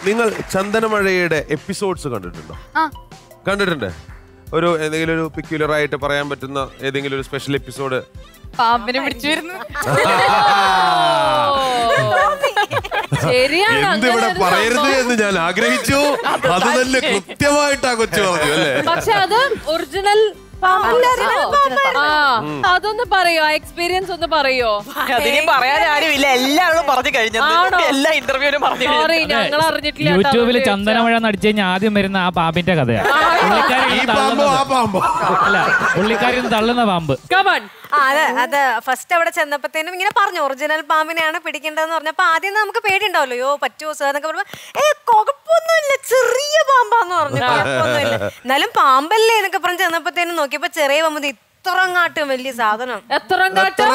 നിങ്ങൾ ചന്ദനമഴയുടെ എപ്പിസോഡ്സ് കണ്ടിട്ടുണ്ടോ ആ കണ്ടിട്ടുണ്ട് ഒരു എന്തെങ്കിലും ഒരു പിക്യുലർ ആയിട്ട് പറയാൻ പറ്റുന്ന ഏതെങ്കിലും ഒരു സ്പെഷ്യൽ എപ്പിസോഡ് പാമ്പിനെ പിടിച്ചു വരുന്നു ശരിയാണ് എന്ത് ഇവിടെ പറയരുത് എന്ന് ഞാൻ ആഗ്രഹിച്ചു അത് തന്നെ കൃത്യമായിട്ടാ കൊച്ചു പറഞ്ഞു അല്ലേ പക്ഷെ അത് ഒറിജിനൽ ആ അതൊന്ന് പറയോ എക്സ്പീരിയൻസ് ഒന്ന് പറയോ അതിനി പറയാൻ ആരുമില്ല എല്ലാവരും പറഞ്ഞു കഴിഞ്ഞത് ആണോ? എല്ലാ ഇന്റർവ്യൂവിനും പറഞ്ഞു സോറി കഴിഞ്ഞത് ഞങ്ങൾ അറിഞ്ഞിട്ടില്ല കേട്ടോ, യൂട്യൂബിൽ അതുകൊണ്ട് ചന്ദനമഴ നടിച്ചു കഴിഞ്ഞാൽ ആദ്യം വരുന്ന ആ പാമ്പിന്റെ കഥയാണ് പുള്ളിക്കാരി ഈ ഇരുന്ന് പാമ്പോ ആ തള്ളുന്നത്. പാമ്പോ അല്ല പുള്ളിക്കാരി ഇരുന്ന് തള്ളുന്ന പാമ്പ് Come on. ആ, അതെ അത് ഫസ്റ്റ് അവിടെ ചെന്നപ്പോഴത്തേനും ഇങ്ങനെ പറഞ്ഞു ഒറിജിനൽ പാമ്പിനെയാണ് പിടിക്കേണ്ടതെന്ന് പറഞ്ഞപ്പോ ആദ്യം നമുക്ക് പേടിയുണ്ടാവല്ലോ യോ പറ്റുമോ സാർ എന്നൊക്കെ പറയുമ്പോ ഏ കുഴപ്പമൊന്നുമില്ല ചെറിയ പാമ്പാന്ന് പറഞ്ഞു കുഴപ്പമൊന്നുമില്ല എന്നാലും പാമ്പല്ലേ എന്നൊക്കെ പറഞ്ഞ് ചെന്നപ്പോഴത്തേനും നോക്കിയപ്പോ ചെറിയ പാമ്പ് ദേ ഇത്രയും കാട്ടും വലിയ സാധനം എത്ര കാട്ടും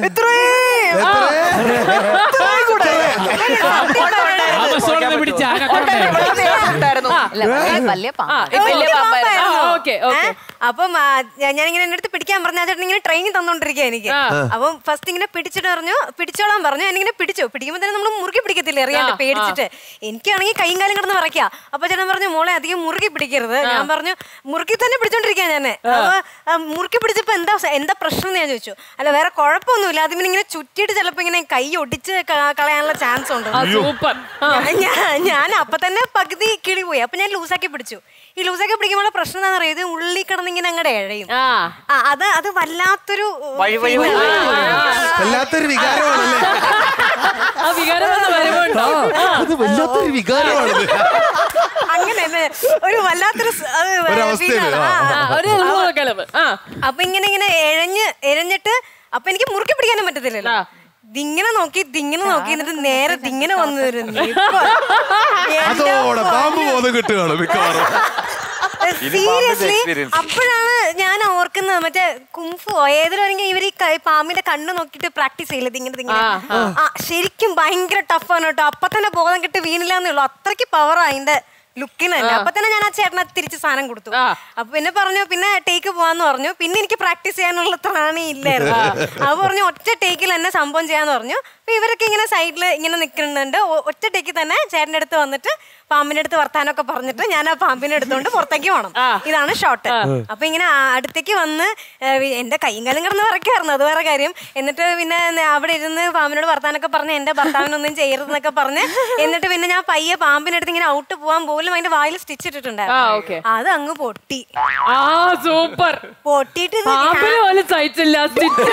ആമസോണിൽ പിടിച്ച ആ കഥ ഉണ്ടായിരുന്നു അല്ല വലിയ ആ, പാമ്പ് ഇപ്പൊ വലിയ വലിയ പാമ്പായിരുന്നു. പാമ്പായിരുന്നു. Okay, okay. ഏ? അപ്പം ആ, ഞാ- ഞാനിങ്ങനെ എന്റെ അടുത്ത് പിടിക്കാൻ പറഞ്ഞ ആ ചേട്ടൻ ഇങ്ങനെ ട്രെയിനിങ് തന്നോണ്ടിരിക്കുക എനിക്ക് ആ. അപ്പം ഫസ്റ്റ് ഇങ്ങനെ പിടിച്ചിട്ട് പറഞ്ഞു പിടിച്ചോളാൻ പറഞ്ഞു ഞാനിങ്ങനെ പിടിച്ചു പിടിക്കുമ്പോൾ തന്നെ നമ്മൾ മുറുകി പിടിക്കത്തില്ല അറിയാണ്ട് ആ, പേടിച്ചിട്ട് എനിക്കാണെങ്കിൽ കൈയും കാലും കിടന്ന് വിറയ്ക്കുക അപ്പൊ ചേട്ടൻ പറഞ്ഞു മോളെ അധികം മുറുകി പിടിക്കരുത് ഞാൻ പറഞ്ഞു മുറുക്കി തന്നെ പിടിച്ചോണ്ടിരിക്കുക ഞാൻ അപ്പൊ ആ, മുറുക്കി പിടിച്ചപ്പോ എന്താ സ- എന്താ പ്രശ്നം എന്ന് ഞാൻ ചോദിച്ചു അല്ല വേറെ കുഴപ്പമൊന്നുമില്ല അതിങ്ങനെ ഇങ്ങനെ ചുറ്റിയിട്ട് ചിലപ്പോ ഇങ്ങനെ കൈ ഒടിച്ച് ക- കളയാനുള്ള ചാൻസ് ഉണ്ട് ആ, സൂപ്പർ ആ. ഞാൻ ഞാൻ അപ്പൊ തന്നെ പകുതി കിളി പോയി അപ്പൊ ഞാൻ ലൂസാക്കി പിടിച്ചു ഈ ലൂസാക്കി പിടിക്കുമ്പോൾ പ്രശ്നം എന്താണെന്ന് അറിയാം ഇത് ഉള്ളിൽ കിടന്ന് ഇങ്ങനെ അങ്ങടെ ഇഴയും ആ ആ, അത് അത് വല്ലാത്തൊരു വഴി വഴി വഴി വല്ലാത്തൊരു വികാരമാണല്ലേ ആ വികാരം വന്ന് വരുമ്പോണ്ടോ അത് വല്ലാത്തൊരു വികാരമാണത് അങ്ങനെ തന്നെ ഒരു വല്ലാത്തൊരു സ്- അത് ഒരവസ്ഥയില്, feel ആണ്. ആ, ആ, ആ. ഒരു കളവ് ആ അപ്പൊ ഇങ്ങനെ ഇങ്ങനെ എഴഞ്ഞ് എഴഞ്ഞിട്ട് അപ്പൊ എനിക്ക് മുറുക്കി പിടിക്കാനും പറ്റത്തില്ലല്ലോ ആ. ദിങ്ങനെ നോക്കി ദിങ്ങനെ നോക്കി എന്നിട്ട് നേരെ ദിങ്ങനെ വന്നു വരുന്നു അതോടെ പാമ്പ് ബോധം കിട്ടുകയാണ് മിക്കവാറും സീരിയസ്ലി അപ്പോഴാണ് ഞാൻ ഓർക്കുന്നത് മറ്റേ കുംഫോ ഏതിലും ഇവർ ഈ ക- പാമ്പിന്റെ കണ്ണ് നോക്കിയിട്ട് പ്രാക്ടീസ് ചെയ്യില്ല ഇങ്ങനെ ഇങ്ങനെ ആ ശരിക്കും ഭയങ്കര ടഫാണ് കേട്ടോ അപ്പൊ തന്നെ ബോധം കിട്ടി വീണില്ല എന്നേ ഉള്ളൂ അത്രയ്ക്ക് പവറാ അതിന്റെ ലുക്കിന് തന്നെ അപ്പൊ തന്നെ ഞാൻ ആ ചേട്ടനെ തിരിച്ച് സാധനം കൊടുത്തു ആ. അപ്പൊ പിന്നെ പറഞ്ഞു പിന്നെ ടേക്ക് പോവാന്ന് പറഞ്ഞു പിന്നെ എനിക്ക് പ്രാക്ടീസ് ചെയ്യാനുള്ള ത്രാണി ഇല്ലായിരുന്നു അപ്പൊ പറഞ്ഞു ഒറ്റ ടേക്കിൽ തന്നെ സംഭവം ചെയ്യാന്ന് പറഞ്ഞു അപ്പൊ ഇവരൊക്കെ ഇങ്ങനെ സൈഡിൽ ഇങ്ങനെ നിൽക്കുന്നുണ്ട് ഒ- ഒറ്റ ടേക്കിൽ തന്നെ ചേട്ടൻ്റെ അടുത്ത് വന്നിട്ട് പാമ്പിന്റെ അടുത്ത് വർത്താനൊക്കെ പറഞ്ഞിട്ട് ഞാൻ ആ പാമ്പിനെ എടുത്തോണ്ട് പുറത്തേക്ക് പോകണം ആ. ഇതാണ് ഷോട്ട് അപ്പൊ ഇങ്ങനെ ആ അടുത്തേക്ക് വന്ന് ഏ, വി- എന്റെ കൈയും കാലും കിടന്ന് വിറക്കായിരുന്നു അത് വേറെ കാര്യം എന്നിട്ട് പിന്നെ ന- അവിടെ ഇരുന്ന് പാമ്പിനോട് വർത്താനൊക്കെ പറഞ്ഞ് എന്റെ ഭർത്താവിനൊന്നും ചെയ്യരുതെന്നൊക്കെ പറഞ്ഞ് എന്നിട്ട് പിന്നെ ഞാൻ പയ്യെ പാമ്പിനടുത്ത് ഇങ്ങനെ ഔട്ട് പോകാൻ പോലും അതിന്റെ വായിൽ സ്റ്റിച്ച് ആ, ഇട്ടിട്ടുണ്ടായിരുന്നു okay. അത് അങ്ങ് പൊട്ടി ആ സൂപ്പർ പൊട്ടിയിട്ട് ഇത് പാമ്പിന് പോലും സഹിച്ചില്ല സ്റ്റിച്ച്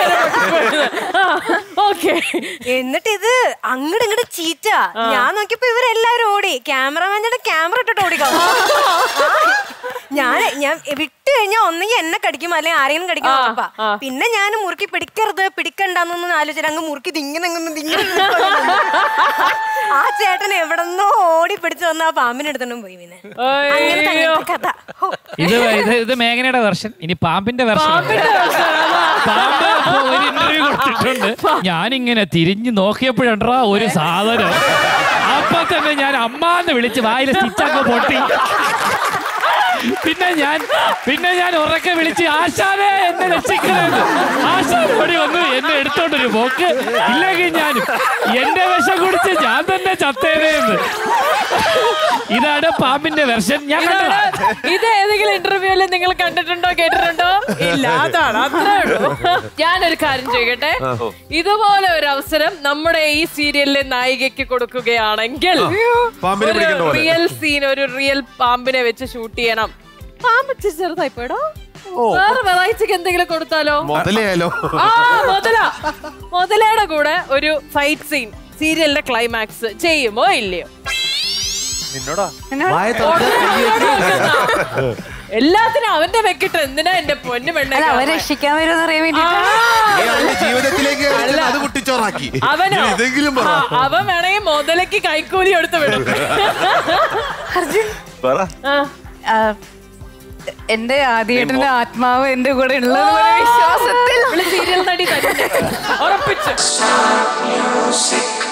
ഓക്കെ എന്നിട്ട് ഇത് അങ്ങോട്ട് ഇങ്ങോട്ട് ചീറ്റ ഞാൻ നോക്കിയപ്പോ ഇവരെല്ലാരും ഓടി ക്യാമറമാൻ്റെ ക്യാമറ ഇട്ടിട്ട് ഓടിക്കോ ഞാൻ ഞാൻ വിട്ട് കഴിഞ്ഞാൽ ഒന്നെങ്കിൽ എന്നെ കടിക്കും അല്ലെങ്കിൽ ആരെങ്കിലും കടിക്കും ആ, ഉറപ്പാ. ആ. പിന്നെ ഞാൻ മുറുക്കി പിടിക്കരുത് പിടിക്കണ്ടെന്നൊന്നും ആലോചിച്ചിട്ട് അങ്ങ് മുറുക്കി ദിങ്ങനെ അങ്ങ് ദിങ്ങനെ നിൽക്കുവായിരുന്നു. ആ ചേട്ടൻ എവിടെന്നോ ഓടി പിടിച്ചു വന്ന ആ പാമ്പിനെ എടുത്തോണ്ടും പോയി പിന്നെ അങ്ങനത്തെ അയ്യോ. അങ്ങനത്തെ കഥ ഹോ. ഇത് ഇത് ഇത് മേഘനയുടെ വെർഷൻ ഇനി പാമ്പിന്റെ വെർഷൻ പാമ്പ് ഒരു ഇന്റർവ്യൂ കൊടുത്തിട്ടുണ്ട് ഞാനിങ്ങനെ തിരിഞ്ഞു നോക്കിയപ്പോഴണ്ടാ ഒരു സാധനം അപ്പൊ തന്നെ ഞാൻ അമ്മാന്ന് വിളിച്ച് വായിലെ സ്റ്റിച്ചൊക്കെ പൊട്ടി പിന്നെ ഞാൻ പിന്നെ ഞാൻ ഉറക്കെ വിളിച്ച് ആശാനെ എന്നെ രക്ഷിക്കണമെന്ന് ആശാൻ ഓടി വന്നു എന്നെ എടുത്തോണ്ടൊരു പോക്ക് ഇല്ലെങ്കിൽ ഞാനും എന്റെ വിഷം കുടിച്ച് ഞാൻ തന്നെ ചത്തേനെന്ന് ഇതാണ് പാമ്പിന്റെ വെർഷൻ ഞാൻ കണ്ടതാ. ഇത് ഏതെങ്കിലും ഇന്റർവ്യൂല് നിങ്ങൾ കണ്ടിട്ടുണ്ടോ കേട്ടിട്ടുണ്ടോ ഇല്ല അതാണ് അത്രേ ഉള്ളൂ ഞാനൊരു കാര്യം ചെയ്യട്ടെ ഇതുപോലെ ഒരു അവസരം നമ്മുടെ ഈ സീരിയലിലെ നായികയ്ക്ക് കൊടുക്കുകയാണെങ്കിൽ പാമ്പിനെ ഒരു പിടിക്കേണ്ട പോലെ. റിയൽ സീൻ ഒരു റിയൽ പാമ്പിനെ വെച്ച് ഷൂട്ട് ചെയ്യണം പാമ്പ് ഇച്ചിരി ചെറുതായി പോയടോ വേറെ വെറൈറ്റിക്ക് എന്തെങ്കിലും കൊടുത്താലോ മുതലയാലോ ആ മുതല മുതലയുടെ കൂടെ ഒരു ഫൈറ്റ് സീൻ സീരിയലിന്റെ ക്ലൈമാക്സ് ചെയ്യുമോ ഇല്ലയോ നിന്നോടാ എല്ലാത്തിനും അവന്റെ വെക്കിട്ട് എന്തിനാ എന്റെ പൊന്നു പെണ്ണെ അല്ല അവരെ രക്ഷിക്കാൻ വരുമെന്ന് അറിയാൻ വേണ്ടി നീ അവന്റെ ജീവിതത്തിലേക്ക് അത് കുട്ടിച്ചോറാക്കി അവനോ നീ ഇതെങ്കിലും പറ ആ, അവൻ വേണമെങ്കിൽ മുതലക്ക് കൈക്കൂലി എടുത്ത് വിടും പറ ആ, ആ, എന്റെ ആദ്യേട്ടന്റെ ആത്മാവ് എന്റെ കൂടെ ഉള്ളത് വിശ്വാസത്തിൽ ഇവള് സീരിയൽ നടി തന്നെ ഉറപ്പിച്ചു